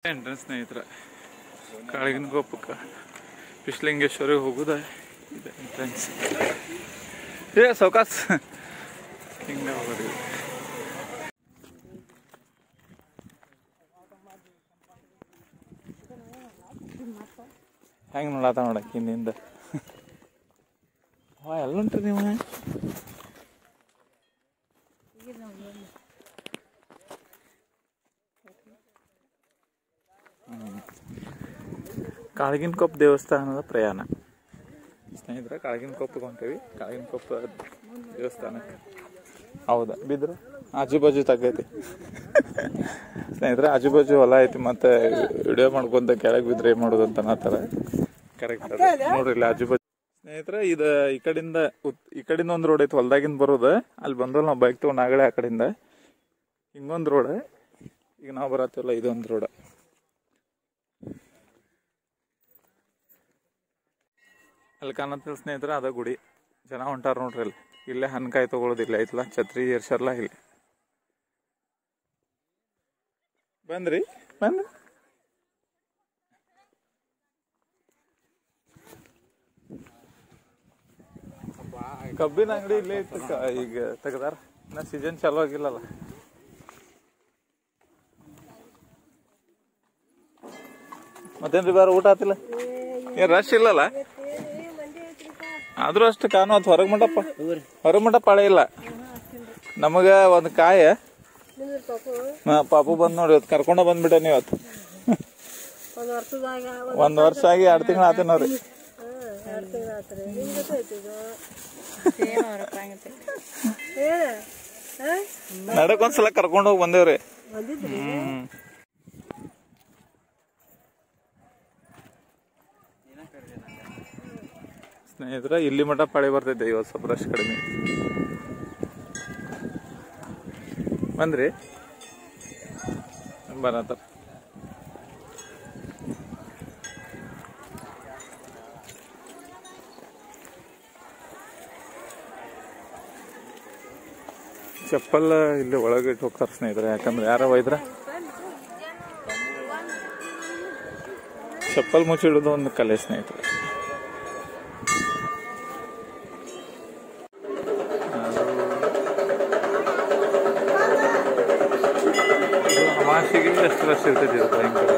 Entrance ಸ್ನೇಹಿತರ ಕಾಳಿಗಿನ ಗೋಪಕ್ಕೆ ಪಿಶ್ಲಿಂಗೇಶ್ವರಿಗೆ ಹೋಗುದ ಇದೆ ಎಂಟ್ರೆನ್ಸ್ ಏ ಸೌಕಾಸ್ ಹಿಂಗೆ ಹೋಗೋದು ಇದು. ಹೆಂಗೆ ನೋಡತ್ತ ನೋಡಕ್ಕೆ ಹಿಂದಿಂದ ವಾ ಎಲ್ಲ ಉಂಟ್ರಿ ನೀವು ಕಾಳಗಿನ ಕೊಪ್ಪ ದೇವಸ್ಥಾನದ ಪ್ರಯಾಣ ಸ್ನೇಹಿತರೆ ಕಾಳಗಿನ ಕೊಪ್ಪಗೆ ಹೊಂಟೇವಿ ಕಾಳಗಿನ ಕೊಪ್ಪ ದೇವಸ್ಥಾನಕ್ಕೆ ಹೌದಾ ಬಿದ್ರ ಆಜು ಬಾಜು ತಗೈತಿ ಸ್ನೇಹಿತರೆ ಆಜು ಬಾಜು ಹೊಲ ಐತಿ ಮತ್ತೆ ವಿಡಿಯೋ ಮಾಡ್ಕೊಂತ ಕೆಳಗೆ ಬಿದ್ರೆ ಏನ್ ಮಾಡೋದು ಅಂತ ಅನ್ನತ್ತಾರ ಕರೆಕ್ಟ್ ನೋಡ್ರಿ ಇಲ್ಲಿ ಆಜು ಬಾಜು ಸ್ನೇಹಿತರೆ ಇದು ಈ ಕಡೆಯಿಂದ ಉತ್- ಈ ಕಡೆಯಿಂದ ಒಂದು ರೋಡ್ ಐತಿ ಹೊಲ್ದಾಗಿಂದ ಬರೋದು ಅಲ್ಲಿ ಬಂದಲ್ಲ ನಾವು ಬೈಕ್ ತಗೊಂಡು ಆಗಲೇ ಆ ಕಡೆಯಿಂದ ಹಿಂಗೊಂದು ರೋಡ್ ಈಗ ನಾವು ಬರತ್ತೀವಲ್ಲ ಇದೊಂದು ರೋಡ್ ಅಲ್ಲಿ ಕಾಣತ್ತಿಲ್ಲ ಸ್ನೇಹಿತರೆ ಅದ ಗುಡಿ ಜನ ಹೊಂಟಾರ ನೋಡ್ರಿ ಅಲ್ಲಿ ಇಲ್ಲೇ ಹನ್ಕಾಯಿ ತಗೊಳ್ಳೋದಿಲ್ಲ ಐತಲ್ಲ ಛತ್ರಿ ಏರ್ಸರ್ಲ ಇಲ್ಲಿ ಬಂದ್ರಿ ಬಂದ್ರಿ ಕಬ್ಬಿನ ಅಂಗಡಿ ಇಲ್ಲೇ ಇತ್ತು ಕ- ಈಗ ತೆಗ್ದಾರ ಇನ್ನ ಸೀಸನ್ ಚಾಲು ಆಗಿಲ್ಲಲ್ಲ ಮತ್ತೇನ್ರಿ ಬಾರ ಊಟ ಆತಿಲ್ಲ ಏನ್ ರಶ್ ಇಲ್ಲಲ್ಲ ಆದ್ರೂ ಅಷ್ಟು ಕಾನು ಅದು ಹೊರಗ್ ಮಂಟಪ ಹೊರಗ್ ಮಂಟಪ ಪಾಳೆ ಇಲ್ಲ ನಮಗ ಒಂದ್ ಕಾಯ ಹಾ, ಪಾಪು ಬಂದ್ ನೋಡಿ ಇವತ್ತು ಕರ್ಕೊಂಡ ಬಂದ್ಬಿಟ್ಟೆ ಇವತ್ತು ಒಂದ್ ವರ್ಷದಾಗ ಒಂದ್ ವರ್ಷ ಆಗಿ ಎರಡ್ ತಿಂಗಳ ಆತ ನೋಡ್ರಿ ಎರಡು ತಿಂಗಳು ಆತ್ರಿ ನಿಮ್ ಜೊತೆ ಐತಿ ಇದು ನಡಕ್ ಒಂದ್ಸಲ ಕರ್ಕೊಂಡ್ ಹೋಗಿ ಬಂದೇವ್ರಿ ಬಂದಿದ್ರಿ ಹ್ಮ್ ಸ್ನೇಹಿತರ ಇಲ್ಲಿ ಮಠ ಪಾಳಿ ಬರ್ತೈತೆ ಇವತ್ತು ಸ್ವಲ್ಪ ರಶ್ ಕಡಿಮೆ ಬಂದ್ರಿ ಬರತ್ತಾರ ಚಪ್ಪಲ್ ಇಲ್ಲಿ ಒಳಗೆ ಇಟ್ಟು ಹೋಗ್ತಾರೆ ಸ್ನೇಹಿತರೆ ಯಾಕಂದ್ರೆ ಯಾರ ಒಯ್ದ್ರ ಚಪ್ಪಲ್ ಮುಚ್ಚಿಡೋದು ಒಂದು ಕಲೆ ಸ್ನೇಹಿತರೆ ಇದು ಅಮಾಸಿಗೆ ಎಷ್ಟು ರಶ್ ಇರ್ತೈತಿ ಇದು ಭಯಂಕರ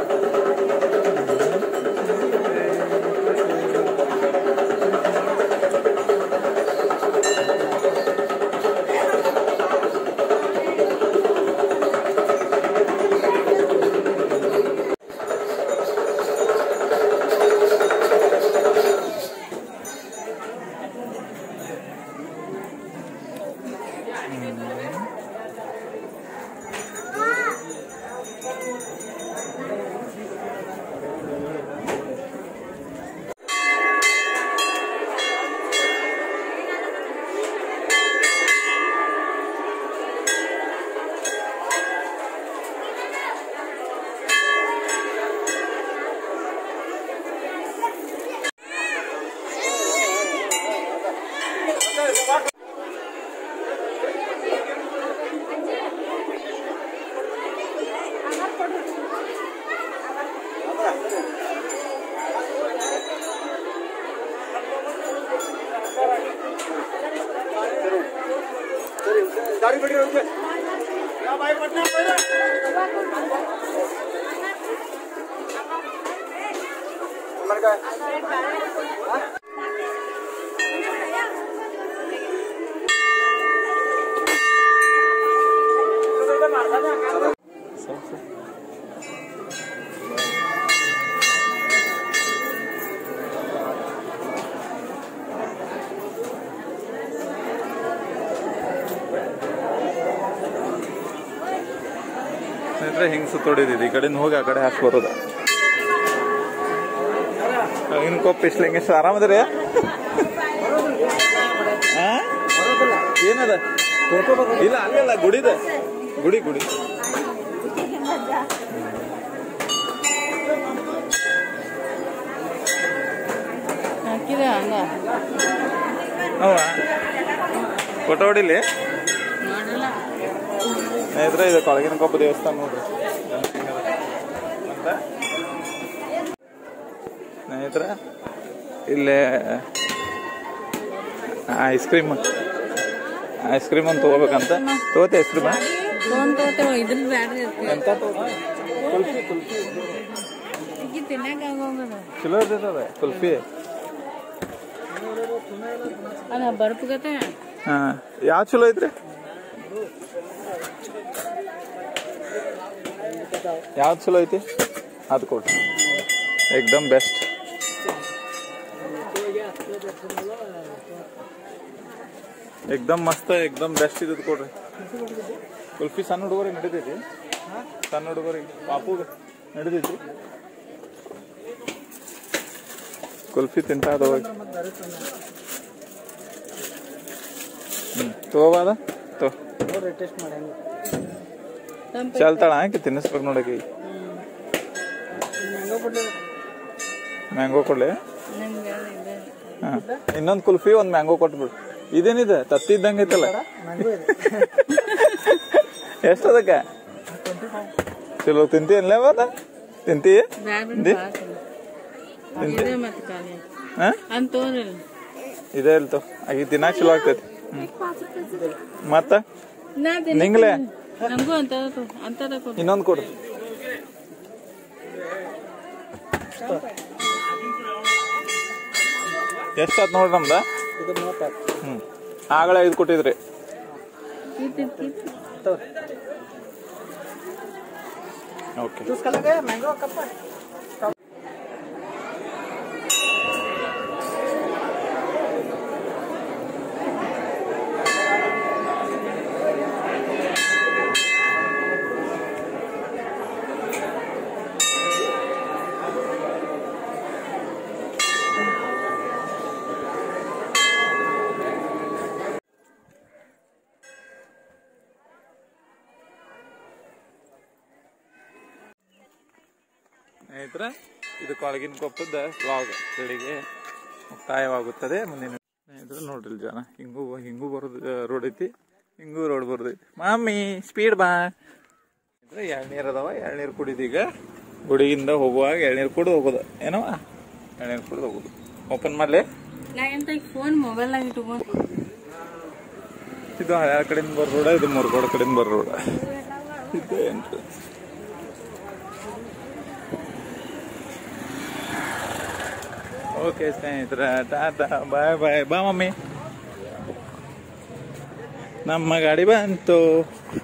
ಸ್ವಲ್ಪ ಸ್ವಲ್ಪ. ಸ್ನೇಹಿತರೆ ಹಿಂಗ್ ಸುತ್ತೋಡಿದ್ದು ಈ ಕಡೆಯಿಂದ ಹೋಗಿ ಆ ಕಡೆ ಹಾಕಿ ಬರೋದು ಇನ್ ಕೊಪ್ಪ ಇಸ್ಲಿಂಗೇಶ್ ಆರಾಮದ್ರಿ ಆ? ಏನದ ಇಲ್ಲ ಅಲ್ಲಿಲ್ಲ ಗುಡಿದ ಗುಡಿ ಗುಡಿ ಹಾಕಿದ ಹಂಗ ಹೌದ ಫೋಟೋ ಹೊಡಿಲಿ ನೋಡಲ್ಲ ಸ್ನೇಹಿತರೆ ಇದು ಕೊಳಗಿನ ಕೊಪ್ಪ ದೇವಸ್ಥಾನ ನೋಡ್ರಿ ಸ್ನೇಹಿತರ ಇಲ್ಲೇ ಐಸ್ ಕ್ರೀಮ್ ಐಸ್ ಕ್ರೀಮ್ ಒಂದು ತಗೋಬೇಕಂತ ತಗೋತೆ ಐಸ್ ಕ್ರೀಮ್ ಫೋನ್ ತಗೋತೇವ ಇದ್ರ ಬ್ಯಾಡ್ರಿ ಎಂತ ಈಗ ತಿನ್ನಕ್ ಆಗೋಂಗದ ಚಲೋ ಇರ್ತದೆ ಕುಲ್ಫಿ ಅಲ್ಲ ಬರ್ಪಗತೆ ಹಾ ಯಾವ ಚಲೋ ಐತ್ರಿ ಯಾವ್ದು ಚಲೋ ಐತಿ ಅದು ಕೊಡ್ರಿ ಏಕ್ದಮ್ ಬೆಸ್ಟ್ ಏಕ್ದಮ್ ಮಸ್ತ್ ಏಕ್ದಮ್ ಬೆಸ್ಟ್ ಇದ್ದು ಕೊಡ್ರಿ ಕುಲ್ಫಿ ಸಣ್ಣ ಹುಡುಗರಿಗೆ ನಡೀತೈತಿ ಸಣ್ಣ ಹುಡುಗರಿಗೆ ಪಾಪುಗೆ ನಡೀತೈತಿ ಕುಲ್ಫಿ ತಿಂತ ಅದ ತಗೋಬಾದ ತೋ ಚಲ್ತಾಳ ಆಕಿ ತಿನ್ನಿಸ್ಬೇಕು ನೋಡಕಿ ಮ್ಯಾಂಗೋ ಕೊಡ್ಲಿ ನಂಗೆ ಇದೆ ಹಾ ಇನ್ನೊಂದು ಕುಲ್ಫಿ ಒಂದ್ ಮ್ಯಾಂಗೋ ಕೊಟ್ಬಿಡು ಇದೇನಿದೆ ತತ್ತಿ ಇದ್ದಂಗೆ ಐತಲ್ಲ ಎಷ್ಟು ಅದಕ್ಕೆ ಚಲೋ ತಿಂತಿ ಅಲ್ಲೇ ಬಾದ ತಿಂತಿ ಬ್ಯಾಡ್ರಿ ಇದೆ ಮತ್ತೆ ಖಾಲಿ ಹಾ ಅಂತ ತೋರಿ ಇದೇ ಇಲ್ತು ಆಗಿ ತಿನ್ನಾಕ ಚಲೋ ಆಗ್ತೈತಿ ಹ್ಮ್. ಮತ್ತ ನಾ ನಿಂಗ್ಲೆ ನಮಗೂ ಅಂತ ಅಂತದ ಕೊಡು ಇನ್ನೊಂದು ಕೊಡು ಎಷ್ಟಾತ್ ನೋಡ್ರಿ ನಮ್ದ ಹ್ಮ್ ಆಗಲೇ ಐದು ಕೊಟ್ಟಿದ್ರಿ ಕಿತ್ತು ಕಿತ್ತು ಓಕೆ ಸ್ನೇಹಿತರೆ ಇದು ಕೊಳಗಿನ ಕೊಪ್ಪದ ವ್ಲಾಗ್ ಇಲ್ಲಿಗೆ ಮುಕ್ತಾಯವಾಗುತ್ತದೆ ಮುಂದಿನ ಸ್ನೇಹಿತರೆ ನೋಡ್ರಿ ಇಲ್ಲಿ ಜನ ಹಿಂಗೂ ಹಿಂಗೂ ಬರೋದು ರೋಡ್ ಐತಿ ಹಿಂಗೂ ರೋಡ್ ಬರೋದೈತಿ ಮಾಮಿ ಸ್ಪೀಡ್ ಬಾ ಅಂದ್ರೆ ಎಳ್ನೀರ್ ಅದಾವ ಎಳ್ನೀರ್ ಕುಡಿದೀಗ ಗುಡಿಯಿಂದ ಹೋಗುವಾಗ ಎಳ್ನೀರ್ ಕುಡಿದು ಹೋಗೋದು ಏನವ ಎಳ್ನೀರ್ ಕುಡಿದು ಹೋಗೋದು ಓಪನ್ ಮಾಡ್ಲಿ ನಾ ಎಂತ ಫೋನ್ ಮೊಬೈಲ್ನಾಗ ಇಟ್ಕೊಂಡು ಇದು ಹಳ್ಯಾಳ ಕಡೆಯಿಂದ ಬರೋ ರೋಡ ಇದು ಮುರ್ಗೋಡ ಕಡೆಯಿಂದ ಬರೋ ರೋಡ ಇದು entrance. ಓಕೆ ಸ್ನೇಹಿತರ ಟಾಟಾ ಬಾಯ್ ಬಾಯ್ ಬಾ ಮಮ್ಮಿ ನಮ್ಮ ಗಾಡಿ ಬಂತು